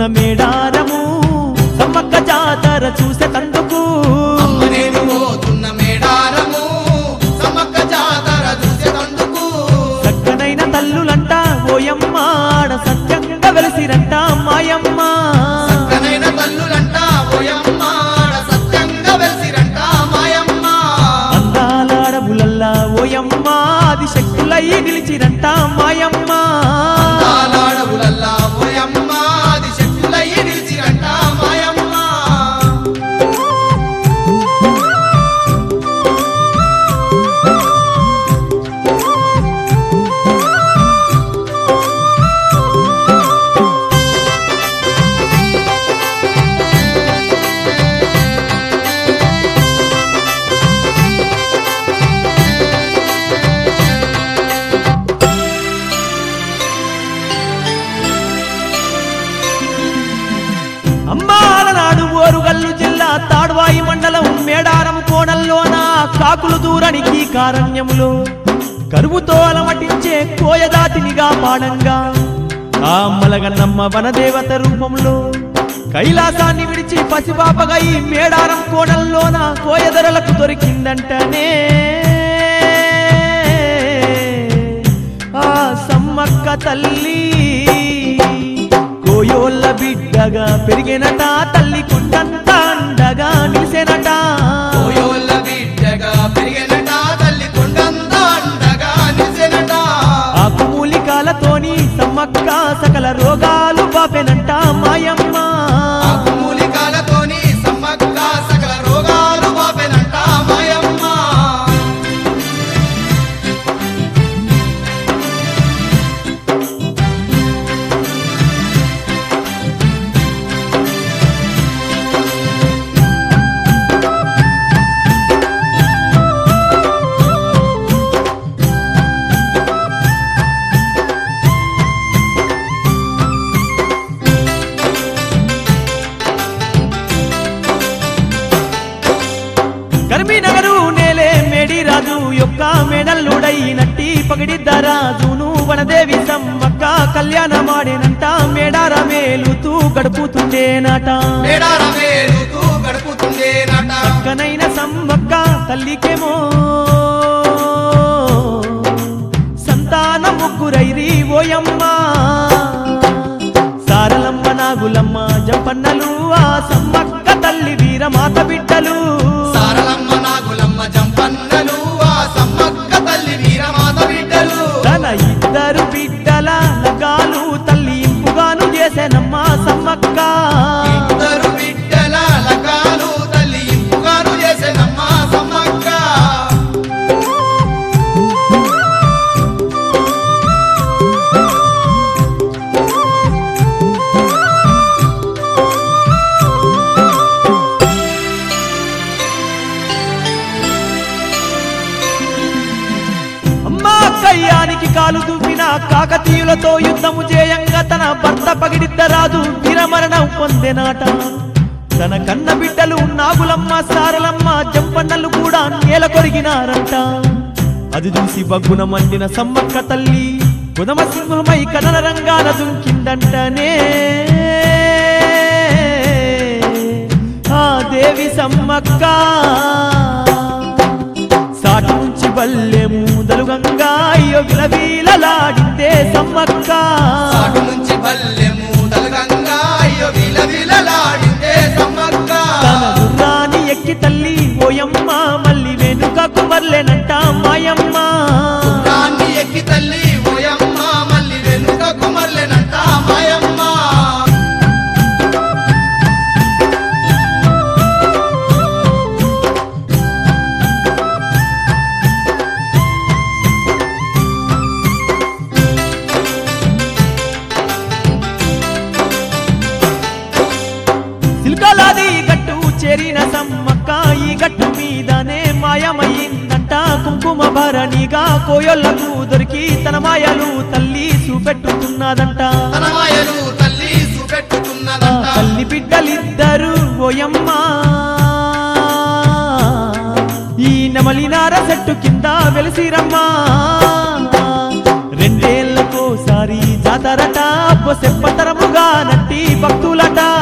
మేడారము సమ్మక్క జాతర చూసే తందుకు అమ్మ నేను పోతున్న మేడారము సమ్మక్క జాతర చూసేటందుకు చక్కనైన తల్లులంట ఓయమ్మ ఆడ సత్యంగా వెలిసిరంట మాయమ్మ చక్కనైన తల్లులంట ఓయమ్మ ఆడ సత్యంగా వెలిసిరంట మాయమ్మ అందాల అడవులల్లా ఓయమ్మ ఆది శక్తులై నిలిచిరంట మాయమ్మ తాలాడవులల్లా ఓయమ్మ ఆది శక్తులయ్యి నిలిచిరంట మాయమ్మ అమ్మాల నాడు ఓరుగల్లు జిల్లా తాడ్వాయి మండలం మేడారం కోణంలోన కాకులు దూరనికి కారణ్యములో కరువుతో అలమటించే కోయదాతినిగా పాడంగా ఆ మలగన్నమ్మ వనదేవత రూపంలో కైలాసాన్ని విడిచి పసిపాపగా ఈ మేడారం కోణంలోన కోయదరలకు దొరికిందంటనే ఆ సమ్మక్క తల్లి కోయోళ్ళ బిడ్డగా పెరిగినట తల్లి కుండంత అండగా నిలిసెనట ఓయోళ్ళ బిడ్డగా పెరిగినట తల్లి కొండంత అండగా నిలిచెనట ఆకుమూలికాలతోని సమ్మక్క సకల రోగాలు బాపెనంట మాయమ్మ మూలికాలతోని సమ్మక్క సకల రోగాలు బాపెనంట మాయమ్మ కర్మీనగరు నేలే మేడి రాజు యొక్క మెడల్లుడై నట్టి పగిడిద్ద రాజును వనదేవి సమ్మక్క కళ్యాణమాడేనంట మేడార మేలుతూ గడుపుతుండేనట మేడార మేలుతూ గడుపుతుండేనట పక్కనైన సమ్మక్క తల్లికేమో సంతాన ముగ్గురైరి ఓయమ్మ సారలమ్మ నాగులమ్మ జంపన్నలు ఆ సమ్మక్క తల్లి వీరమాత బిడ్డలు సారలమ్మ నాగులమ్మ జంపన్నలు ఆ సమ్మక్క తల్లి వీరమాత బిడ్డలు తన ఇద్దరు బిడ్డల లగాలు తల్లి ఇంపుగాను చేసేనమ్మ సమ్మక్క ఇద్దరు బిడ్డల లగాలు తల్లి ఇంపుగాను చేసెనమ్మ సమ్మక్క అమ్మా కయ్యానికి కాలు దూపిన కాకతీయులతో యుద్ధము చేయంగా తన భర్త పగిడిద్దరాదు వీరమరణం పొందెనాట తన కన్న బిడ్డలు నాగులమ్మ సారలమ్మ జంపన్నలు కూడా నేల కొరిగినారంట అది చూసి బగ్గున మండిన సమ్మక్క తల్లి కుదమ సింహమై కనన రంగాన దుంకిందంటనే ఆ దేవి సమ్మక్క సాటి నుంచి బల్లెము దలుగంగా అయ్యో విలవీలలాడిందే సమ్మక్క అటు నుంచి బల్లెము దలగంగా అయ్యో విల విలలాడిందే సమ్మక్క తన గుర్రాన్ని ఎక్కి తల్లి ఓయమ్మ మళ్ళీ వెనుకకు మర్లెనంట మాయమ్మ దాన్ని ఎక్కి తల్లి ఓయమ్మ మళ్ళీ వెనుకకు మల్లెనంట మాయమ్మ సిల్కలాది గట్టు చేరిన సమ్మక్క ఈ గట్టు మీదనే మాయమయ్యిందంట కుంకుమ భరణిగా కోయొల్లకు దొరికి తన మాయలు తల్లి చూపెట్టుతున్నదంట తన మాయలు తల్లి ఆ చూపెట్టుకున్నదంట తల్లి బిడ్డలిద్దరు ఓయమ్మ ఈ నమలినార చెట్టు కింద వెలిసిరమ్మా రెండేళ్లకోసారి జాతరట సెప్పతరముగా నట్టి భక్తులట